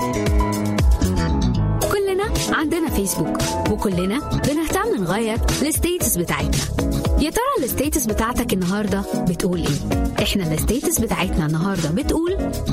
كلنا عندنا فيسبوك وكلنا بنهتم نغير الستيتس بتاعتنا يا ترى الستيتس بتاعتك النهارده بتقول ايه احنا الستيتس بتاعتنا النهارده بتقول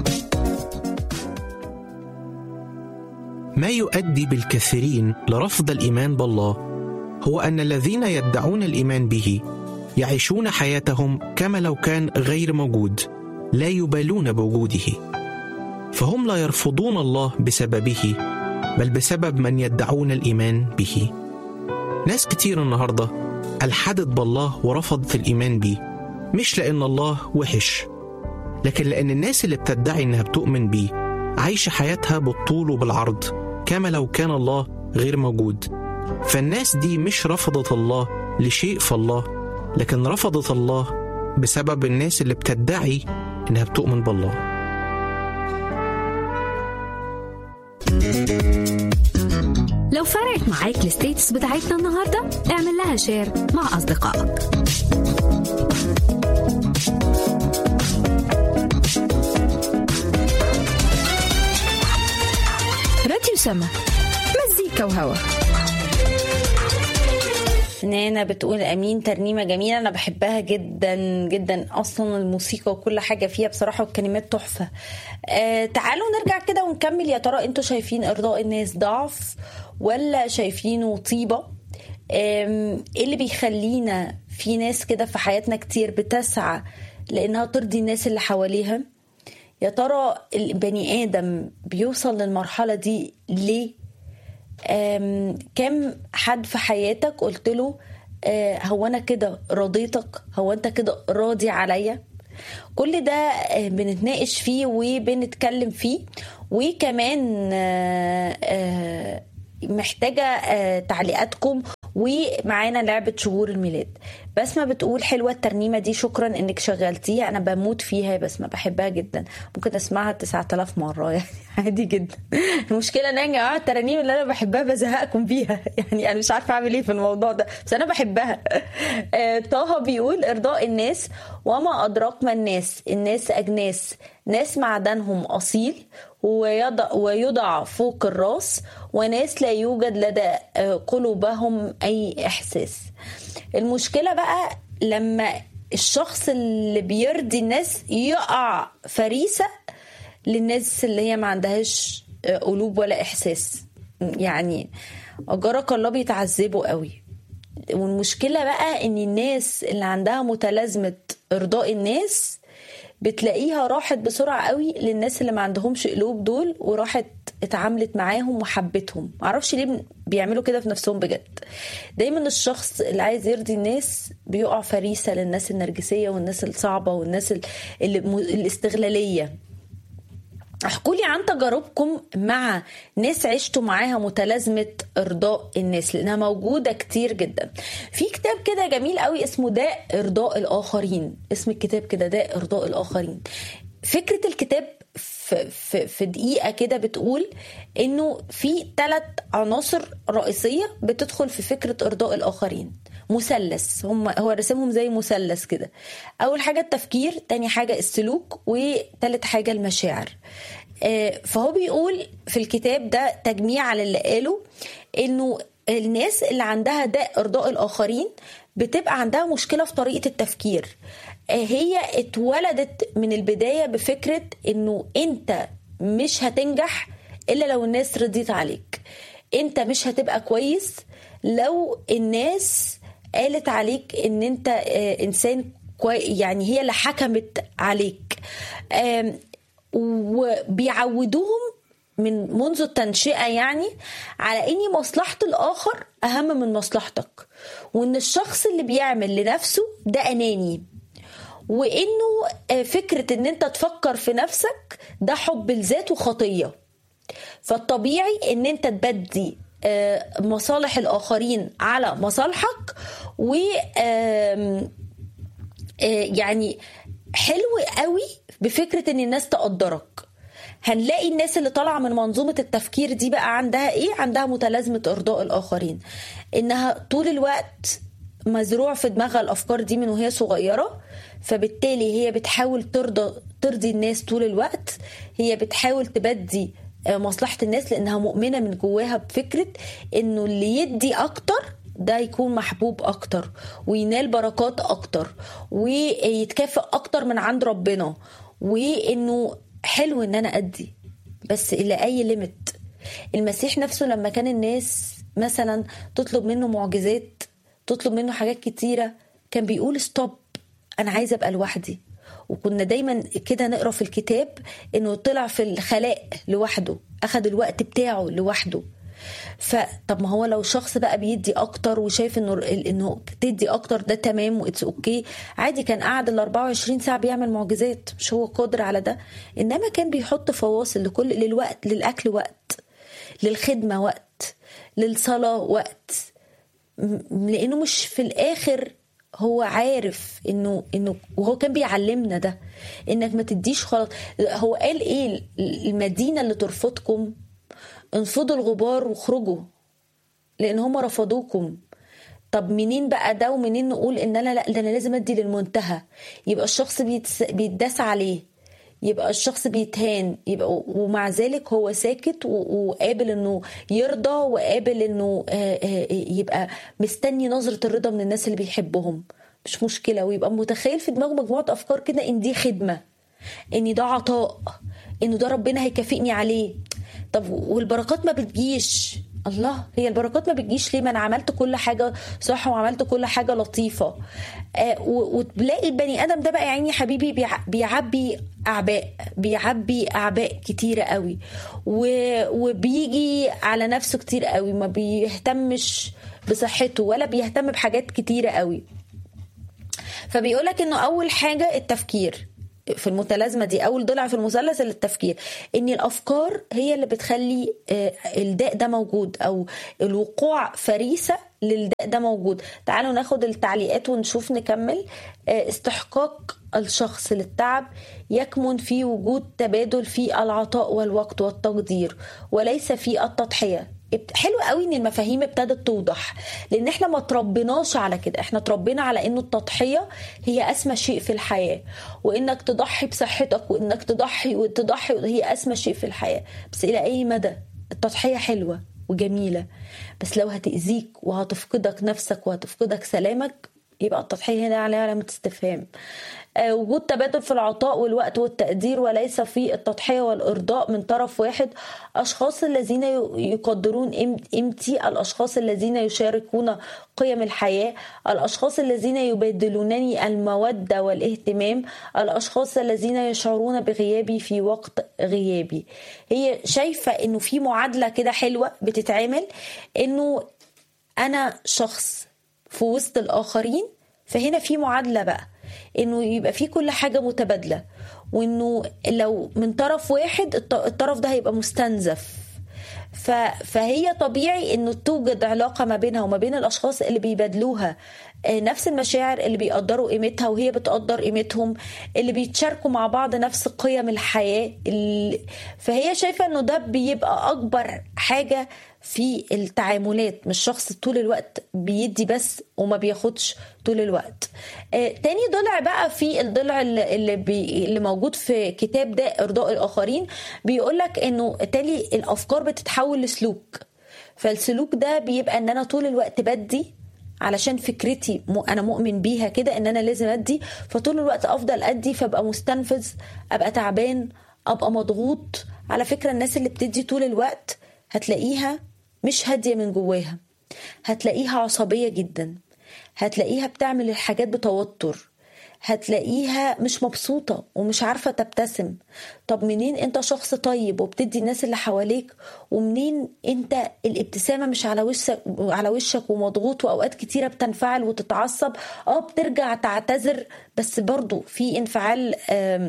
ما يؤدي بالكثيرين لرفض الايمان بالله هو ان الذين يدعون الايمان به يعيشون حياتهم كما لو كان غير موجود لا يبالون بوجوده فهم لا يرفضون الله بسببه بل بسبب من يدعون الايمان به ناس كتير النهارده الحدت بالله ورفضت الايمان بيه مش لان الله وحش لكن لان الناس اللي بتدعي انها بتؤمن بيه عايشه حياتها بالطول وبالعرض كما لو كان الله غير موجود فالناس دي مش رفضت الله لشيء في الله لكن رفضت الله بسبب الناس اللي بتدعي انها بتؤمن بالله لو فرقت معاك الستيتس بتاعتنا النهارده اعمل لها شير مع اصدقائك راديو سما مزيكا وهوا فنانة بتقول أمين ترنيمة جميلة أنا بحبها جدا جدا أصلا الموسيقى وكل حاجة فيها بصراحة والكلمات تحفة آه تعالوا نرجع كده ونكمل يا ترى أنتوا شايفين إرضاء الناس ضعف ولا شايفينه طيبة آم، ايه اللي بيخلينا في ناس كده في حياتنا كتير بتسعى لانها ترضي الناس اللي حواليها يا ترى البني ادم بيوصل للمرحله دي ليه أم، كم حد في حياتك قلت له آه، هو انا كده رضيتك هو انت كده راضي عليا كل ده آه، بنتناقش فيه وبنتكلم فيه وكمان آه، آه، محتاجة آه، تعليقاتكم ومعانا لعبة شهور الميلاد بسمة بتقول حلوة الترنيمة دي شكرا انك شغلتيها انا بموت فيها يا بسمة بحبها جدا ممكن اسمعها 9000 مرة يعني عادي جدا المشكلة ان انا يا جماعة الترانيم اللي انا بحبها بزهقكم بيها يعني انا مش عارفة اعمل ايه في الموضوع ده بس انا بحبها آه، طه بيقول ارضاء الناس وما ادراك ما الناس الناس اجناس ناس معدنهم اصيل ويضع, ويضع فوق الراس وناس لا يوجد لدى آه، قلوبهم اي احساس المشكله بقى لما الشخص اللي بيرضي الناس يقع فريسه للناس اللي هي ما عندهاش آه، قلوب ولا احساس يعني اجرك الله بيتعذبوا قوي والمشكله بقى ان الناس اللي عندها متلازمه ارضاء الناس بتلاقيها راحت بسرعه قوي للناس اللي ما عندهمش قلوب دول وراحت اتعاملت معاهم وحبتهم معرفش ليه بيعملوا كده في نفسهم بجد دايما الشخص اللي عايز يرضي الناس بيقع فريسه للناس النرجسيه والناس الصعبه والناس ال- اللي الاستغلاليه احكوا لي عن تجاربكم مع ناس عشتوا معاها متلازمه ارضاء الناس لانها موجوده كتير جدا في كتاب كده جميل قوي اسمه داء ارضاء الاخرين اسم الكتاب كده داء ارضاء الاخرين فكره الكتاب في, في, في دقيقه كده بتقول انه في ثلاث عناصر رئيسيه بتدخل في فكره ارضاء الاخرين مثلث هم هو رسمهم زي مثلث كده اول حاجه التفكير تاني حاجه السلوك وتالت حاجه المشاعر آه، فهو بيقول في الكتاب ده تجميع على اللي قاله انه الناس اللي عندها ده ارضاء الاخرين بتبقى عندها مشكله في طريقه التفكير آه، هي اتولدت من البدايه بفكره انه انت مش هتنجح الا لو الناس رضيت عليك انت مش هتبقى كويس لو الناس قالت عليك ان انت آه، انسان كوي يعني هي اللي حكمت عليك آم، وبيعودوهم من منذ التنشئة يعني على ان مصلحة الاخر اهم من مصلحتك وان الشخص اللي بيعمل لنفسه ده اناني وانه آه، فكرة ان انت تفكر في نفسك ده حب الذات وخطية فالطبيعي ان انت تبدي آه، مصالح الاخرين على مصالحك و آم، آه، يعني حلو قوي بفكره ان الناس تقدرك هنلاقي الناس اللي طالعه من منظومه التفكير دي بقى عندها ايه عندها متلازمه ارضاء الاخرين انها طول الوقت مزروع في دماغها الافكار دي من وهي صغيره فبالتالي هي بتحاول ترضى ترضي الناس طول الوقت هي بتحاول تبدي آه، مصلحه الناس لانها مؤمنه من جواها بفكره انه اللي يدي اكتر ده يكون محبوب اكتر وينال بركات اكتر ويتكافئ اكتر من عند ربنا وانه حلو ان انا ادي بس الى اي ليميت المسيح نفسه لما كان الناس مثلا تطلب منه معجزات تطلب منه حاجات كتيره كان بيقول ستوب انا عايزه ابقى لوحدي وكنا دايما كده نقرا في الكتاب انه طلع في الخلاء لوحده اخد الوقت بتاعه لوحده فطب ما هو لو شخص بقى بيدي اكتر وشايف انه انه تدي اكتر ده تمام واتس اوكي عادي كان قاعد ال 24 ساعه بيعمل معجزات مش هو قادر على ده انما كان بيحط فواصل لكل للوقت للاكل وقت للخدمه وقت للصلاه وقت م- لانه مش في الاخر هو عارف انه انه وهو كان بيعلمنا ده انك ما تديش خلاص هو قال ايه المدينه اللي ترفضكم انفضوا الغبار واخرجوا لان هم رفضوكم طب منين بقى ده ومنين نقول ان انا لا ده انا لازم ادي للمنتهى يبقى الشخص بيتس... بيتداس عليه يبقى الشخص بيتهان يبقى ومع ذلك هو ساكت و- وقابل انه يرضى وقابل انه آه، آه، يبقى مستني نظرة الرضا من الناس اللي بيحبهم مش مشكلة ويبقى متخيل في دماغه مجموعة افكار كده ان دي خدمة ان ده عطاء انه ده ربنا هيكافئني عليه طب والبركات ما بتجيش الله هي البركات ما بتجيش ليه ما انا عملت كل حاجه صح وعملت كل حاجه لطيفه آه و- وتلاقي البني ادم ده بقى يا عيني حبيبي بيع- بيعبي اعباء بيعبي اعباء كتيره قوي و- وبيجي على نفسه كتير قوي ما بيهتمش بصحته ولا بيهتم بحاجات كتيره قوي فبيقولك انه اول حاجه التفكير في المتلازمه دي اول ضلع في المثلث التفكير ان الافكار هي اللي بتخلي آه، الداء ده موجود او الوقوع فريسه للداء ده موجود تعالوا ناخد التعليقات ونشوف نكمل آه، استحقاق الشخص للتعب يكمن في وجود تبادل في العطاء والوقت والتقدير وليس في التضحيه حلو قوي ان المفاهيم ابتدت توضح لان احنا ما تربيناش على كده احنا تربينا على انه التضحيه هي اسمى شيء في الحياه وانك تضحي بصحتك وانك تضحي وتضحي هي اسمى شيء في الحياه بس الى اي مدى التضحيه حلوه وجميله بس لو هتاذيك وهتفقدك نفسك وهتفقدك سلامك يبقى التضحيه هنا عليها علامه استفهام آه، وجود تبادل في العطاء والوقت والتقدير وليس في التضحية والإرضاء من طرف واحد أشخاص الذين ي- يقدرون قيم- قيمتي الأشخاص الذين يشاركون قيم الحياة الأشخاص الذين يبادلونني المودة والاهتمام الأشخاص الذين يشعرون بغيابي في وقت غيابي هي شايفة إنه في معادلة كده حلوة بتتعمل إنه أنا شخص في وسط الآخرين فهنا في معادلة بقى انه يبقى في كل حاجه متبادله وانه لو من طرف واحد الط- الطرف ده هيبقى مستنزف ف... فهي طبيعي انه توجد علاقه ما بينها وما بين الاشخاص اللي بيبادلوها آه، نفس المشاعر اللي بيقدروا قيمتها وهي بتقدر قيمتهم اللي بيتشاركوا مع بعض نفس قيم الحياه اللي... فهي شايفه انه ده بيبقى اكبر حاجه في التعاملات مش شخص طول الوقت بيدي بس وما بياخدش طول الوقت آه تاني ضلع بقى في الضلع اللي, اللي, بي اللي موجود في كتاب ده ارضاء الاخرين بيقولك انه تالي الافكار بتتحول لسلوك فالسلوك ده بيبقى ان انا طول الوقت بدي علشان فكرتي م... انا مؤمن بيها كده ان انا لازم ادي فطول الوقت افضل ادي فابقى مستنفذ ابقى تعبان ابقى مضغوط على فكره الناس اللي بتدي طول الوقت هتلاقيها مش هاديه من جواها هتلاقيها عصبيه جدا هتلاقيها بتعمل الحاجات بتوتر هتلاقيها مش مبسوطة ومش عارفة تبتسم طب منين انت شخص طيب وبتدي الناس اللي حواليك ومنين انت الابتسامة مش على وشك على وشك ومضغوط واوقات كتيرة بتنفعل وتتعصب اه بترجع تعتذر بس برضو في انفعال آم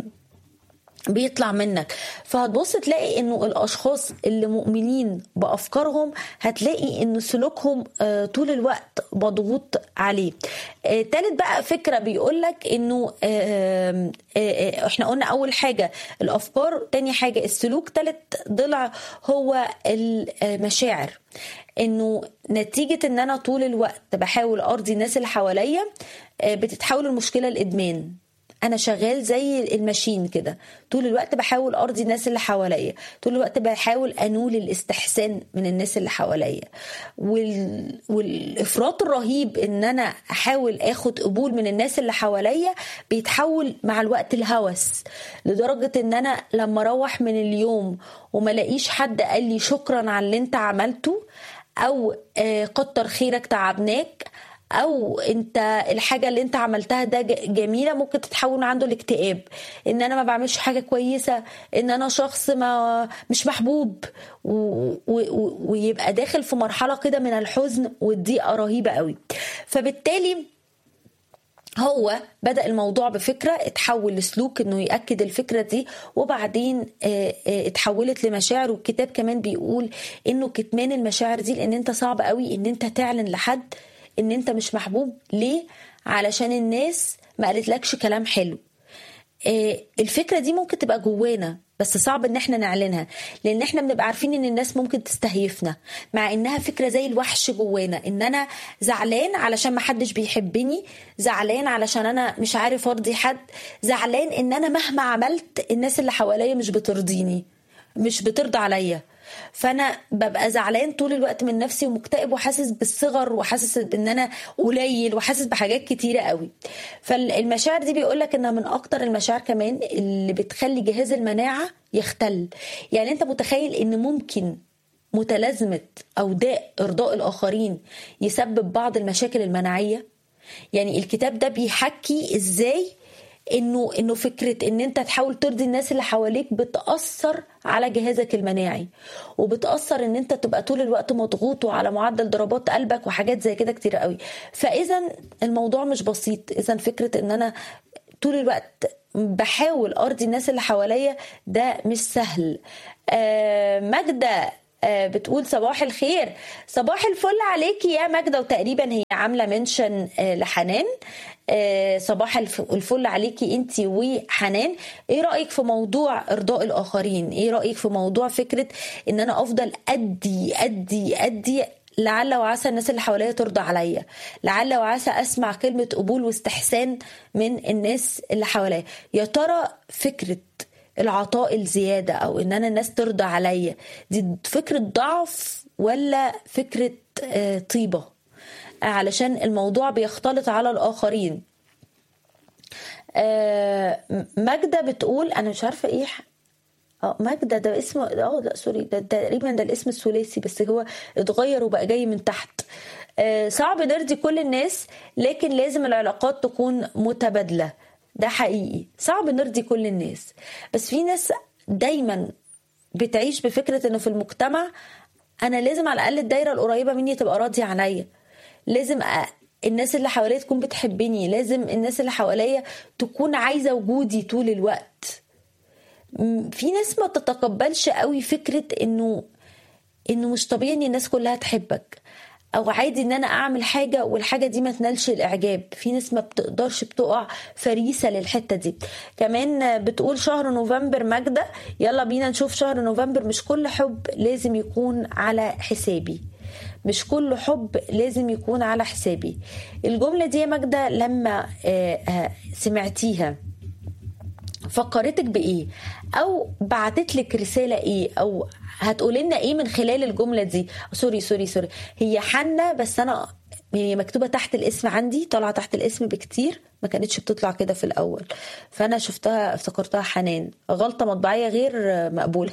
بيطلع منك فهتبص تلاقي انه الاشخاص اللي مؤمنين بافكارهم هتلاقي ان سلوكهم آه، طول الوقت مضغوط عليه آه، تالت بقى فكره بيقولك انه آه، آه، آه، احنا قلنا اول حاجه الافكار تاني حاجه السلوك تالت ضلع هو المشاعر انه نتيجه ان انا طول الوقت بحاول ارضي الناس اللي حواليا آه، بتتحول المشكله لادمان انا شغال زي الماشين كده طول الوقت بحاول ارضي الناس اللي حواليا طول الوقت بحاول انول الاستحسان من الناس اللي حواليا وال... والافراط الرهيب ان انا احاول اخد قبول من الناس اللي حواليا بيتحول مع الوقت الهوس لدرجه ان انا لما اروح من اليوم وما لاقيش حد قال لي شكرا على اللي انت عملته او آه كتر خيرك تعبناك او انت الحاجه اللي انت عملتها ده جميله ممكن تتحول عنده الاكتئاب ان انا ما بعملش حاجه كويسه ان انا شخص ما مش محبوب و... و... ويبقى داخل في مرحله كده من الحزن والضيقه رهيبه قوي فبالتالي هو بدأ الموضوع بفكرة اتحول لسلوك انه يأكد الفكرة دي وبعدين اتحولت لمشاعر والكتاب كمان بيقول انه كتمان المشاعر دي لان انت صعب قوي ان انت تعلن لحد ان انت مش محبوب ليه علشان الناس ما قالتلكش كلام حلو الفكره دي ممكن تبقى جوانا بس صعب ان احنا نعلنها لان احنا بنبقى عارفين ان الناس ممكن تستهيفنا مع انها فكره زي الوحش جوانا ان انا زعلان علشان ما حدش بيحبني زعلان علشان انا مش عارف ارضي حد زعلان ان انا مهما عملت الناس اللي حواليا مش بترضيني مش بترضى عليا فانا ببقى زعلان طول الوقت من نفسي ومكتئب وحاسس بالصغر وحاسس ان انا قليل وحاسس بحاجات كتيره قوي فالمشاعر دي بيقول لك انها من اكتر المشاعر كمان اللي بتخلي جهاز المناعه يختل يعني انت متخيل ان ممكن متلازمه او داء ارضاء الاخرين يسبب بعض المشاكل المناعيه يعني الكتاب ده بيحكي ازاي انه انه فكره ان انت تحاول ترضي الناس اللي حواليك بتاثر على جهازك المناعي وبتاثر ان انت تبقى طول الوقت مضغوط وعلى معدل ضربات قلبك وحاجات زي كده كتير قوي فاذا الموضوع مش بسيط اذا فكره ان انا طول الوقت بحاول ارضي الناس اللي حواليا ده مش سهل آه ماجده بتقول صباح الخير صباح الفل عليكي يا ماجدة وتقريبا هي عاملة منشن لحنان صباح الفل عليكي انت وحنان ايه رأيك في موضوع ارضاء الاخرين ايه رأيك في موضوع فكرة ان انا افضل ادي ادي ادي لعل وعسى الناس اللي حواليا ترضى عليا لعل وعسى اسمع كلمة قبول واستحسان من الناس اللي حواليا يا ترى فكرة العطاء الزيادة أو إن أنا الناس ترضى عليا دي فكرة ضعف ولا فكرة طيبة علشان الموضوع بيختلط على الآخرين ماجدة بتقول أنا مش عارفة إيه اه ماجدة ده اسمه اه لا سوري ده تقريبا ده الاسم الثلاثي بس هو اتغير وبقى جاي من تحت آه صعب نرضي كل الناس لكن لازم العلاقات تكون متبادله ده حقيقي صعب نرضي كل الناس بس في ناس دايما بتعيش بفكرة انه في المجتمع انا لازم على الاقل الدايرة القريبة مني تبقى راضية عليا لازم أ... الناس اللي حواليا تكون بتحبني لازم الناس اللي حواليا تكون عايزة وجودي طول الوقت في ناس ما تتقبلش قوي فكرة انه انه مش طبيعي ان الناس كلها تحبك او عادي ان انا اعمل حاجه والحاجه دي ما تنالش الاعجاب في ناس ما بتقدرش بتقع فريسه للحته دي كمان بتقول شهر نوفمبر ماجده يلا بينا نشوف شهر نوفمبر مش كل حب لازم يكون على حسابي مش كل حب لازم يكون على حسابي الجمله دي يا ماجده لما سمعتيها فكرتك بايه او بعتت لك رساله ايه او هتقولي لنا ايه من خلال الجمله دي سوري سوري سوري هي حنه بس انا هي مكتوبه تحت الاسم عندي طالعه تحت الاسم بكتير ما كانتش بتطلع كده في الاول فانا شفتها افتكرتها حنان غلطه مطبعيه غير مقبوله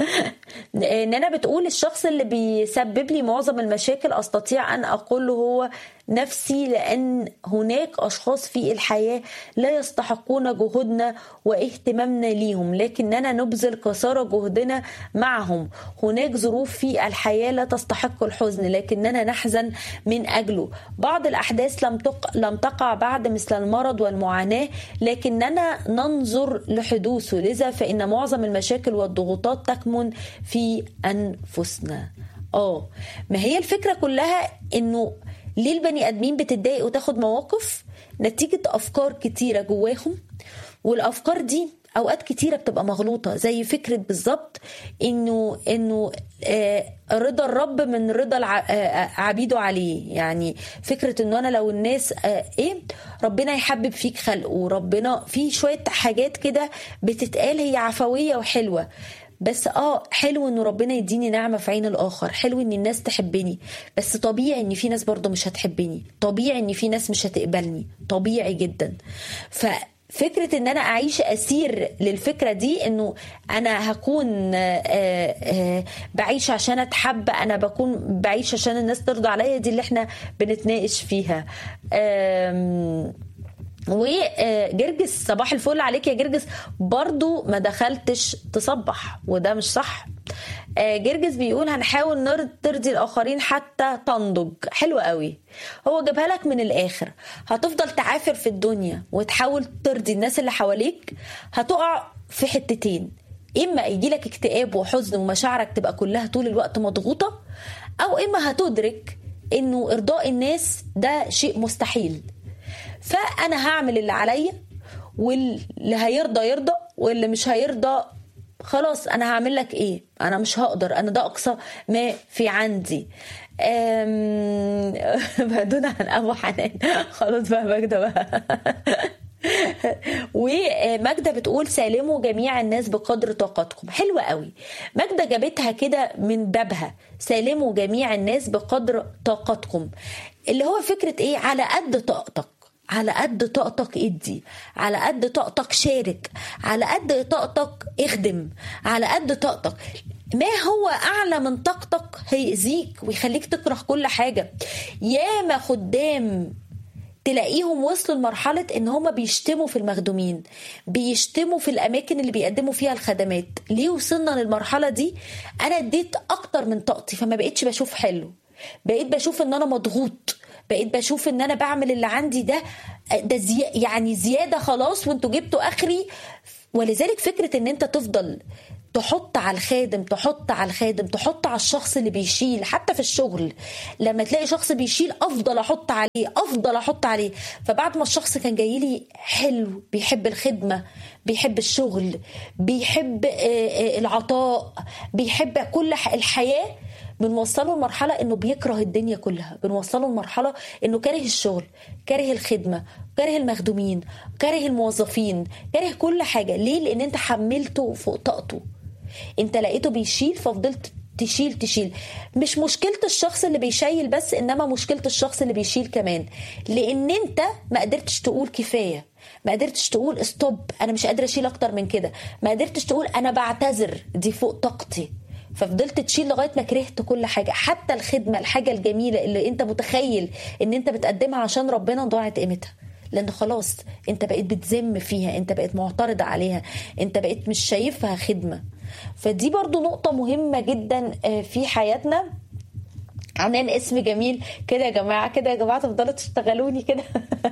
ان بتقول الشخص اللي بيسبب لي معظم المشاكل استطيع ان اقول له هو نفسي لان هناك اشخاص في الحياه لا يستحقون جهودنا واهتمامنا ليهم لكننا نبذل قصارى جهدنا معهم هناك ظروف في الحياه لا تستحق الحزن لكننا نحزن من اجله بعض الاحداث لم تق... لم تقع بعد مثل المرض والمعاناه لكننا ننظر لحدوثه لذا فان معظم المشاكل والضغوطات تكمن في انفسنا اه ما هي الفكره كلها انه ليه البني ادمين بتتضايق وتاخد مواقف نتيجه افكار كتيره جواهم والافكار دي اوقات كتيره بتبقى مغلوطه زي فكره بالظبط انه انه آه، رضا الرب من رضا الع- آه، عبيده عليه يعني فكره انه انا لو الناس آه، ايه ربنا يحبب فيك خلقه ربنا في شويه حاجات كده بتتقال هي عفويه وحلوه بس اه حلو انه ربنا يديني نعمه في عين الاخر حلو ان الناس تحبني بس طبيعي ان في ناس برضه مش هتحبني طبيعي ان في ناس مش هتقبلني طبيعي جدا ففكره ان انا اعيش اسير للفكره دي انه انا هكون آه، آه، بعيش عشان اتحب انا بكون بعيش عشان الناس ترضى عليا دي اللي احنا بنتناقش فيها آم، وجرجس صباح الفل عليك يا جرجس برضو ما دخلتش تصبح وده مش صح آه، جرجس بيقول هنحاول نرض ترضي الاخرين حتى تنضج حلو قوي هو جابها لك من الاخر هتفضل تعافر في الدنيا وتحاول ترضي الناس اللي حواليك هتقع في حتتين اما يجي لك اكتئاب وحزن ومشاعرك تبقى كلها طول الوقت مضغوطه او اما هتدرك انه ارضاء الناس ده شيء مستحيل فانا هعمل اللي عليا واللي هيرضى يرضى واللي مش هيرضى خلاص انا هعمل لك ايه انا مش هقدر انا ده اقصى ما في عندي أم... بعدونا عن ابو حنان خلاص بقى ماجده بقى وماجدة بتقول سالموا جميع الناس بقدر طاقتكم حلوة قوي ماجدة جابتها كده من بابها سالموا جميع الناس بقدر طاقتكم اللي هو فكرة ايه على قد طاقتك على قد طاقتك ادي على قد طاقتك شارك على قد طاقتك اخدم على قد طاقتك ما هو اعلى من طاقتك هيأذيك ويخليك تكره كل حاجه ياما خدام تلاقيهم وصلوا لمرحلة ان هم بيشتموا في المخدومين بيشتموا في الاماكن اللي بيقدموا فيها الخدمات ليه وصلنا للمرحلة دي انا اديت اكتر من طاقتي فما بقيتش بشوف حلو بقيت بشوف ان انا مضغوط بقيت بشوف ان انا بعمل اللي عندي ده ده زي يعني زياده خلاص وانتوا جبتوا اخري ولذلك فكره ان انت تفضل تحط على الخادم تحط على الخادم تحط على الشخص اللي بيشيل حتى في الشغل لما تلاقي شخص بيشيل افضل احط عليه افضل احط عليه فبعد ما الشخص كان جاي لي حلو بيحب الخدمه بيحب الشغل بيحب آه، آه، العطاء بيحب كل ح- الحياه بنوصله لمرحلة انه بيكره الدنيا كلها بنوصله لمرحلة انه كاره الشغل كاره الخدمة كاره المخدومين كاره الموظفين كاره كل حاجة ليه لان انت حملته فوق طاقته انت لقيته بيشيل ففضلت تشيل تشيل مش مشكلة الشخص اللي بيشيل بس انما مشكلة الشخص اللي بيشيل كمان لان انت ما قدرتش تقول كفاية ما قدرتش تقول ستوب انا مش قادرة اشيل اكتر من كده ما قدرتش تقول انا بعتذر دي فوق طاقتي ففضلت تشيل لغايه ما كرهت كل حاجه حتى الخدمه الحاجه الجميله اللي انت متخيل ان انت بتقدمها عشان ربنا ضاعت قيمتها لان خلاص انت بقيت بتذم فيها انت بقيت معترض عليها انت بقيت مش شايفها خدمه فدي برضو نقطه مهمه جدا آه، في حياتنا عنان اسم جميل كده يا جماعه كده يا جماعه تفضلوا تشتغلوني كده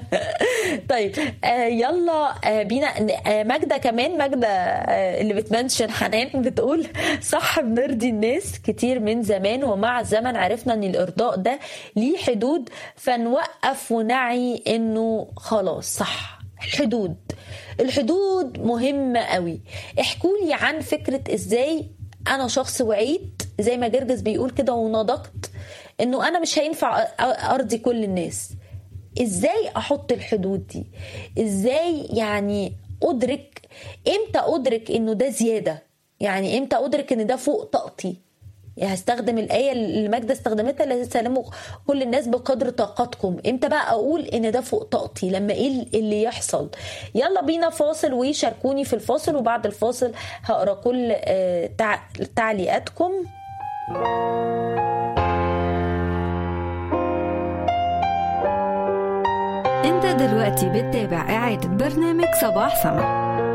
طيب آه يلا آه بينا آه ماجده كمان ماجده آه اللي بتمنشن حنان بتقول صح بنرضي الناس كتير من زمان ومع الزمن عرفنا ان الارضاء ده ليه حدود فنوقف ونعي انه خلاص صح الحدود الحدود مهمه قوي احكوا لي عن فكره ازاي انا شخص وعيت زي ما جرجس بيقول كده ونضجت انه انا مش هينفع أ- ارضي كل الناس ازاي احط الحدود دي ازاي يعني ادرك امتى ادرك انه ده زياده يعني امتى ادرك ان ده فوق طاقتي يعني هستخدم الآية اللي ماجدة استخدمتها اللي سلموا كل الناس بقدر طاقتكم امتى بقى أقول إن ده فوق طاقتي لما إيه اللي يحصل يلا بينا فاصل وشاركوني في الفاصل وبعد الفاصل هقرا كل آه، تع- تعليقاتكم انت دلوقتي بتتابع إعادة برنامج صباح سما